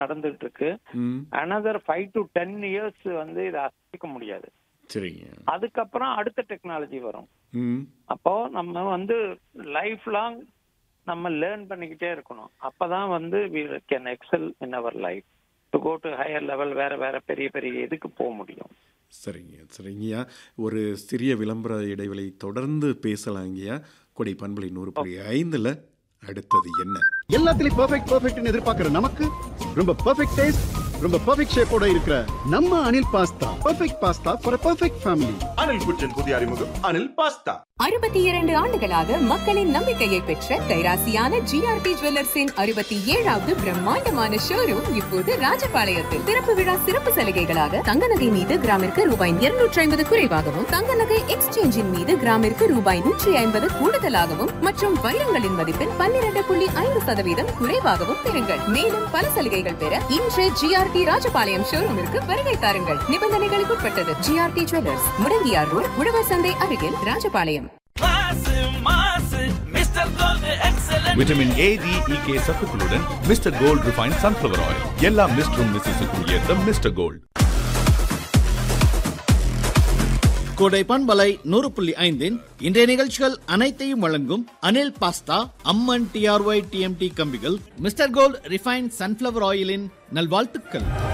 நடந்துட்டு இருக்கு ம் another five to ten years வந்து இதை அசைக்க முடியாது சரிங்க அதுக்கப்புறம் அடுத்த டெக்னாலஜி வரும் ம் அப்போ நம்ம வந்து லைஃப் லாங் நம்ம லேர்ன் பண்ணிக்கிட்டே இருக்கணும் அப்பதான் வந்து we can excel in our life to go to higher level வேற வேற பெரிய பெரிய இதுக்கு போக முடியும் சரிங்க சரிங்கய்யா ஒரு சிறிய விளம்பர இடைவெளி தொடர்ந்து பேசலாங்கய்யா கொடை பண்பலை நூறு புள்ளி ஐந்தில் அடுத்தது என்ன எல்லாத்துலயும் பெர்ஃபெக்ட் பெர்ஃபெக்ட்னு எதிர்பார்க்கிற நமக்கு ரொம்ப பெர்ஃபெக்ட் டேஸ்ட் ரொம்ப பெர்ஃபெக்ட் ஷேப்போட இருக்கிற நம்ம Anil pasta perfect pasta for perfect family Anil kitchen புதிய அறிமுகம் அனில் பாஸ்தா அறுபத்தி இரண்டு ஆண்டுகளாக மக்களின் நம்பிக்கையை பெற்ற கைராசியான ஜிஆர்டி ஜுவல்லர்ஸின் அறுபத்தி ஏழாவது பிரம்மாண்டமான ஷோரூம் இப்போது ராஜபாளையத்தில் திறப்பு விழா சிறப்பு சலுகைகளாக தங்க நகை மீது கிராமிற்கு ரூபாய் இருநூற்றி ஐம்பது குறைவாகவும் தங்க நகை எக்ஸ்சேஞ்சின் மீது கிராமிற்கு ரூபாய் நூற்றி ஐம்பது கூடுதலாகவும் மற்றும் வைரங்களின் மதிப்பில் பன்னிரண்டு புள்ளி ஐந்து சதவீதம் குறைவாகவும் பெறுங்கள் மேலும் பல சலுகைகள் பெற இன்று ஜிஆர்டி ராஜபாளையம் ஷோரூமிற்கு வருகை தாருங்கள் நிபந்தனைகளுக்கு உட்பட்டது ஜிஆர்டி ஜுவல்லர்ஸ் முடங்கியார் ரோட் உழவர் சந்தை அருகில் Rajapalayam vitamin A D E K சத்துக்களுடன் mister gold refine sunflower oil எல்லா மிஸ்டரும் மிஸ்ஸஸுக்கும் ஏற்ற மிஸ்டர் கோல்ட் கோடை பண்பலை நூறு புள்ளி ஐந்தின் இன்றைய நிகழ்ச்சிகள் அனைத்தையும் வழங்கும் Anil pasta Amman T R Y TMT கம்பிகள் மிஸ்டர் கோல்ட் ரிஃபைன் சன்ஃபிளவர் ஆயிலின் நல்வாழ்த்துக்கள்